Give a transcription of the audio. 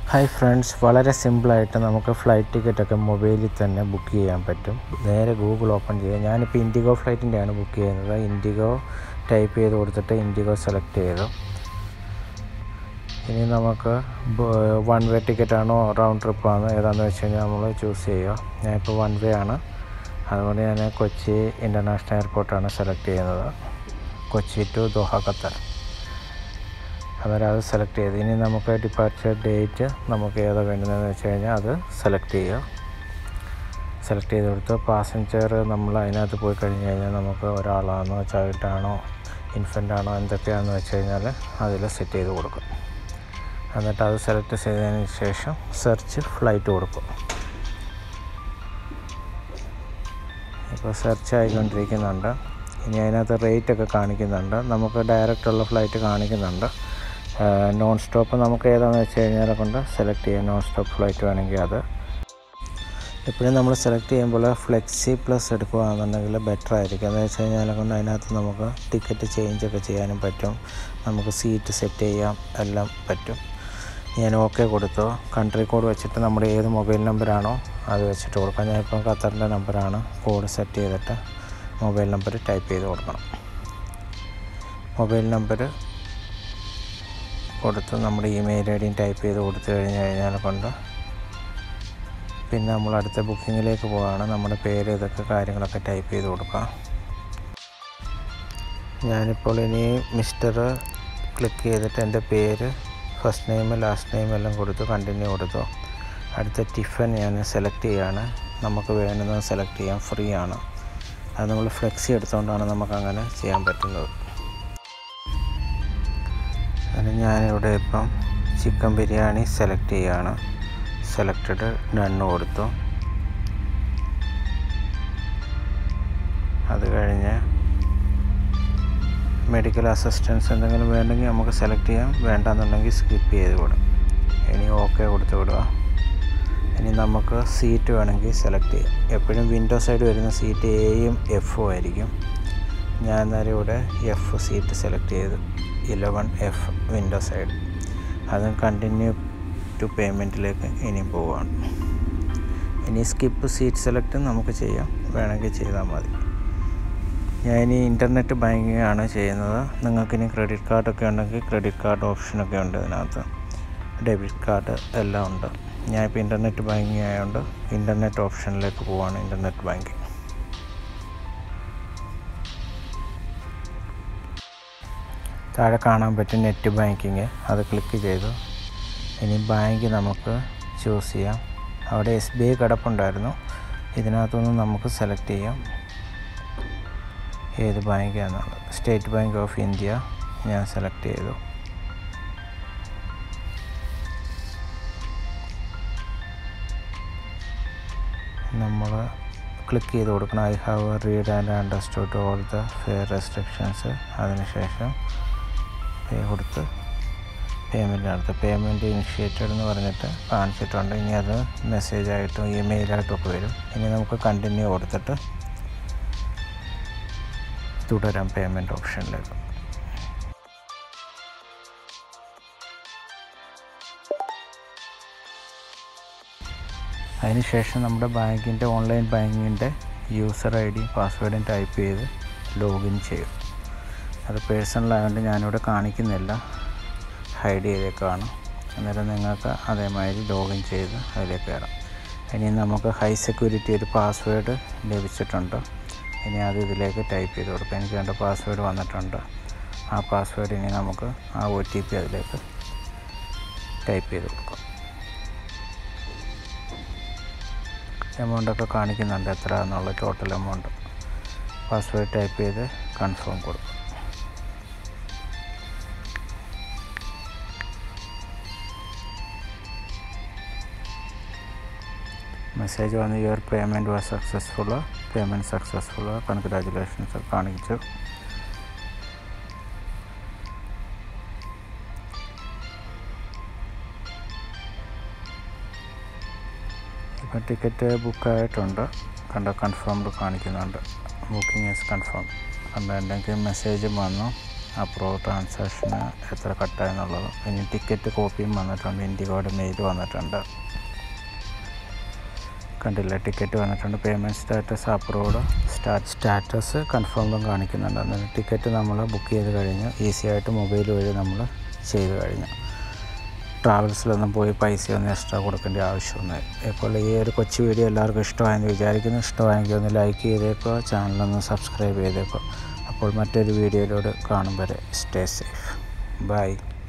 hi friends വളരെ സിമ്പിളായിട്ട് നമുക്ക് ഫ്ലൈറ്റ് ടിക്കറ്റൊക്കെ മൊബൈലിൽ തന്നെ ബുക്ക് ചെയ്യാൻ പറ്റും നേരെ ഗൂഗിൾ ഓപ്പൺ ചെയ്യുക ഞാനിപ്പോൾ ഇൻഡിഗോ ഫ്ലൈറ്റിൻ്റെയാണ് ബുക്ക് ചെയ്യുന്നത് ഇൻഡിഗോ ടൈപ്പ് ചെയ്ത് കൊടുത്തിട്ട് ഇൻഡിഗോ സെലക്ട് ചെയ്തു ഇനി നമുക്ക് വൺ വേ ടിക്കറ്റാണോ റൗണ്ട് ട്രിപ്പാണോ ഏതാണെന്ന് വെച്ച് കഴിഞ്ഞാൽ നമ്മൾ ചൂസ് ചെയ്യുക ഞാനിപ്പോൾ വൺ വേ ആണ് അതുകൊണ്ട് ഞാൻ കൊച്ചി ഇൻ്റർനാഷണൽ എയർപോർട്ടാണ് സെലക്ട് ചെയ്യുന്നത് കൊച്ചി ടു ദോഹ ഖത്തർ അന്നേരം അത് സെലക്ട് ചെയ്ത് ഇനി നമുക്ക് ഡിപ്പാർച്ചർ ഡേറ്റ് നമുക്ക് ഏതാ വേണ്ടതെന്ന് വെച്ച് കഴിഞ്ഞാൽ അത് സെലക്ട് ചെയ്യുക സെലക്ട് ചെയ്ത് കൊടുത്ത് പാസഞ്ചർ നമ്മൾ അതിനകത്ത് പോയി കഴിഞ്ഞ് കഴിഞ്ഞാൽ നമുക്ക് ഒരാളാണോ ചൈൽഡാണോ ഇൻഫൻ്റ് ആണോ എന്തൊക്കെയാണെന്ന് വെച്ച് കഴിഞ്ഞാൽ അതിൽ സെറ്റ് ചെയ്ത് കൊടുക്കും എന്നിട്ട് അത് സെലക്ട് ചെയ്തതിന് ശേഷം സെർച്ച് ഫ്ലൈറ്റ് കൊടുക്കും ഇപ്പോൾ സെർച്ച് ആയിക്കൊണ്ടിരിക്കുന്നുണ്ട് ഇനി അതിനകത്ത് റേറ്റ് ഒക്കെ കാണിക്കുന്നുണ്ട് നമുക്ക് ഡയറക്റ്റ് ഉള്ള ഫ്ലൈറ്റ് കാണിക്കുന്നുണ്ട് നോൺ സ്റ്റോപ്പ് നമുക്ക് ഏതാണെന്ന് വെച്ച് കഴിഞ്ഞാൽ കൊണ്ട് സെലക്ട് ചെയ്യാം നോൺ സ്റ്റോപ്പ് ഫ്ലൈറ്റ് വേണമെങ്കിൽ അത് എപ്പോഴും നമ്മൾ സെലക്ട് ചെയ്യുമ്പോൾ ഫ്ലെക്സി പ്ലസ് എടുക്കുകയാണെന്നുണ്ടെങ്കിൽ ബെറ്റർ ആയിരിക്കും എന്ന് വെച്ച് കഴിഞ്ഞാൽ കൊണ്ട് അതിനകത്ത് നമുക്ക് ടിക്കറ്റ് ചേഞ്ച് ഒക്കെ ചെയ്യാനും പറ്റും നമുക്ക് സീറ്റ് സെറ്റ് ചെയ്യാം എല്ലാം പറ്റും ഞാൻ ഓക്കെ കൊടുത്തു കൺട്രി കോഡ് വെച്ചിട്ട് നമ്മുടെ ഏത് മൊബൈൽ നമ്പറാണോ അത് വെച്ചിട്ട് കൊടുക്കാം ഞാനിപ്പം ഖത്തറിൻ്റെ നമ്പറാണ് കോഡ് സെറ്റ് ചെയ്തിട്ട് മൊബൈൽ നമ്പർ ടൈപ്പ് ചെയ്ത് കൊടുക്കണം മൊബൈൽ നമ്പർ കൊടുത്ത് നമ്മുടെ ഇമെയിൽ ഐ ഡിയും ടൈപ്പ് ചെയ്ത് കൊടുത്തു കഴിഞ്ഞ് കഴിഞ്ഞാൽ കൊണ്ട് പിന്നെ നമ്മൾ അടുത്ത ബുക്കിങ്ങിലേക്ക് പോവുകയാണ് നമ്മുടെ പേര് ഇതൊക്കെ കാര്യങ്ങളൊക്കെ ടൈപ്പ് ചെയ്ത് കൊടുക്കാം ഞാനിപ്പോൾ ഇനി മിസ്റ്റർ ക്ലിക്ക് ചെയ്തിട്ട് എൻ്റെ പേര് ഫസ്റ്റ് നെയിം ലാസ്റ്റ് നെയിം എല്ലാം കൊടുത്തു കണ്ടിന്യൂ കൊടുത്തു അടുത്ത ടിഫൻ ഞാൻ സെലക്ട് ചെയ്യാണ് നമുക്ക് വേണ്ടുന്നത് സെലക്ട് ചെയ്യാം ഫ്രീ ആണ് അത് നമ്മൾ ഫ്ലെക്സി എടുത്തുകൊണ്ടാണ് നമുക്ക് അങ്ങനെ ചെയ്യാൻ പറ്റുന്നത് അങ്ങനെ ഞാനിവിടെ ഇപ്പം ചിക്കൻ ബിരിയാണി സെലക്ട് ചെയ്യാണ് സെലക്റ്റഡ് ഡണ്ണ് കൊടുത്തു അത് കഴിഞ്ഞ് മെഡിക്കൽ അസിസ്റ്റൻസ് എന്തെങ്കിലും വേണ്ടെങ്കിൽ നമുക്ക് സെലക്ട് ചെയ്യാം വേണ്ടെന്നുണ്ടെങ്കിൽ സ്കിപ്പ് ചെയ്ത് വിടും ഇനി ഓക്കെ കൊടുത്ത് വിടുക ഇനി നമുക്ക് സീറ്റ് വേണമെങ്കിൽ സെലക്ട് ചെയ്യാം എപ്പോഴും വിൻഡോ സൈഡ് വരുന്ന സീറ്റ് എയും എഫും ആയിരിക്കും ഞാൻ നേരെ ഇവിടെ എഫ് സീറ്റ് സെലക്ട് ചെയ്തു ഇലവൻ എഫ് വിൻഡോ സൈഡ് അതും കണ്ടിന്യൂ ടു പേയ്മെൻറ്റിലേക്ക് ഇനി പോവുകയാണ് ഇനി സ്കിപ്പ് സീറ്റ് സെലക്ട് നമുക്ക് ചെയ്യാം വേണമെങ്കിൽ ചെയ്താൽ മതി ഞാൻ ഇനി ഇൻ്റർനെറ്റ് ബാങ്കിങ് ആണ് ചെയ്യുന്നത് നിങ്ങൾക്കിനി ക്രെഡിറ്റ് കാർഡൊക്കെ ഉണ്ടെങ്കിൽ ക്രെഡിറ്റ് കാർഡ് ഓപ്ഷനൊക്കെ ഉണ്ട് ഇതിനകത്ത് ഡെബിറ്റ് കാർഡ് എല്ലാം ഉണ്ട് ഞാനിപ്പോൾ ഇൻ്റർനെറ്റ് ബാങ്കിങ് ആയതുകൊണ്ട് ഇൻ്റർനെറ്റ് ഓപ്ഷനിലേക്ക് പോവാണ് ഇൻ്റർനെറ്റ് ബാങ്കിങ് താഴെ കാണാൻ പറ്റും നെറ്റ് ബാങ്കിങ് അത് ക്ലിക്ക് ചെയ്തു ഇനി ബാങ്ക് നമുക്ക് ചൂസ് ചെയ്യാം അവിടെ എസ് ബി ഐ കിടപ്പുണ്ടായിരുന്നു ഇതിനകത്തുനിന്ന് നമുക്ക് സെലക്ട് ചെയ്യാം ഏത് ബാങ്കാണെന്നുള്ളത് സ്റ്റേറ്റ് ബാങ്ക് ഓഫ് ഇന്ത്യ ഞാൻ സെലക്ട് ചെയ്തു നമ്മൾ ക്ലിക്ക് ചെയ്ത് കൊടുക്കണം I have read and understood all the fare restrictions അതിനുശേഷം പേ കൊടുത്ത് പേയ്മെൻറ്റ് നടത്തുക പേയ്മെൻറ്റ് ഇനിഷ്യേറ്റഡ് എന്ന് പറഞ്ഞിട്ട് കാണിച്ചിട്ടുണ്ട് ഇനി അത് മെസ്സേജായിട്ടും ഇമെയിലായിട്ടും ഒക്കെ വരും ഇനി നമുക്ക് കണ്ടിന്യൂ കൊടുത്തിട്ട് തുടരാം പേയ്മെൻറ്റ് ഓപ്ഷനിലേക്ക് അതിനുശേഷം നമ്മുടെ ബാങ്കിൻ്റെ ഓൺലൈൻ ബാങ്കിങ്ങിൻ്റെ യൂസർ ഐ ഡിയും പാസ്വേഡും ടൈപ്പ് ചെയ്ത് ലോഗിൻ ചെയ്യും അത് പേഴ്സണൽ ആയതുകൊണ്ട് ഞാനിവിടെ കാണിക്കുന്നില്ല ഹൈഡ് ചെയ്തേക്കാണ് അന്നേരം നിങ്ങൾക്ക് അതേമാതിരി ലോഗിൻ ചെയ്ത് അതിലേക്ക് കയറാം ഇനി നമുക്ക് ഹൈ സെക്യൂരിറ്റി ഒരു പാസ്വേഡ് ലഭിച്ചിട്ടുണ്ട് ഇനി അത് ഇതിലേക്ക് ടൈപ്പ് ചെയ്ത് കൊടുക്കാം എനിക്ക് വേണ്ട പാസ്വേഡ് വന്നിട്ടുണ്ട് ആ പാസ്വേഡ് ഇനി നമുക്ക് ആ ഒ ടി പി അതിലേക്ക് ടൈപ്പ് ചെയ്ത് കൊടുക്കാം എമൗണ്ടൊക്കെ കാണിക്കുന്നുണ്ട് എത്ര എന്നുള്ള ടോട്ടൽ എമൗണ്ട് പാസ്വേഡ് ടൈപ്പ് ചെയ്ത് കൺഫേം കൊടുക്കും മെസ്സേജ് വന്ന് your payment was successful payment successful congratulations കാണിച്ചു ഇപ്പോൾ ടിക്കറ്റ് ബുക്കായിട്ടുണ്ട് കണ്ട കൺഫേംഡ് കാണിക്കുന്നുണ്ട് ബുക്കിംഗ് ഈസ് കൺഫേം കണ്ട എന്തെങ്കിലും മെസ്സേജും വന്നു അപ്രൂവ് ട്രാൻസാക്ഷന് എത്ര കട്ടായെന്നുള്ളത് ഇനി ടിക്കറ്റ് കോപ്പിയും വന്നിട്ടുണ്ട് ഇൻഡിഗോയുടെ മെയിൽ വന്നിട്ടുണ്ട് കണ്ടില്ല ടിക്കറ്റ് വന്നിട്ടുണ്ട് payment status approved stat status കൺഫേമും കാണിക്കുന്നുണ്ട് അന്നേരം ടിക്കറ്റ് നമ്മൾ ബുക്ക് ചെയ്ത് കഴിഞ്ഞ് ഈസി ആയിട്ട് മൊബൈൽ വഴി നമ്മൾ ചെയ്ത് കഴിഞ്ഞു ട്രാവൽസിലൊന്നും പോയി പൈസയൊന്നും എക്സ്ട്രാ കൊടുക്കേണ്ട ആവശ്യമൊന്നും ഇപ്പോൾ ഈ ഒരു കൊച്ചു വീഡിയോ എല്ലാവർക്കും ഇഷ്ടമായെന്ന് വിചാരിക്കുന്നു ഇഷ്ടമായെങ്കിൽ ഒന്ന് ലൈക്ക് ചെയ്തേക്കോ ചാനലൊന്ന് സബ്സ്ക്രൈബ് ചെയ്തേക്കോ അപ്പോൾ മറ്റൊരു വീഡിയോയിലൂടെ കാണും വരെ സ്റ്റേ സേഫ് ബൈ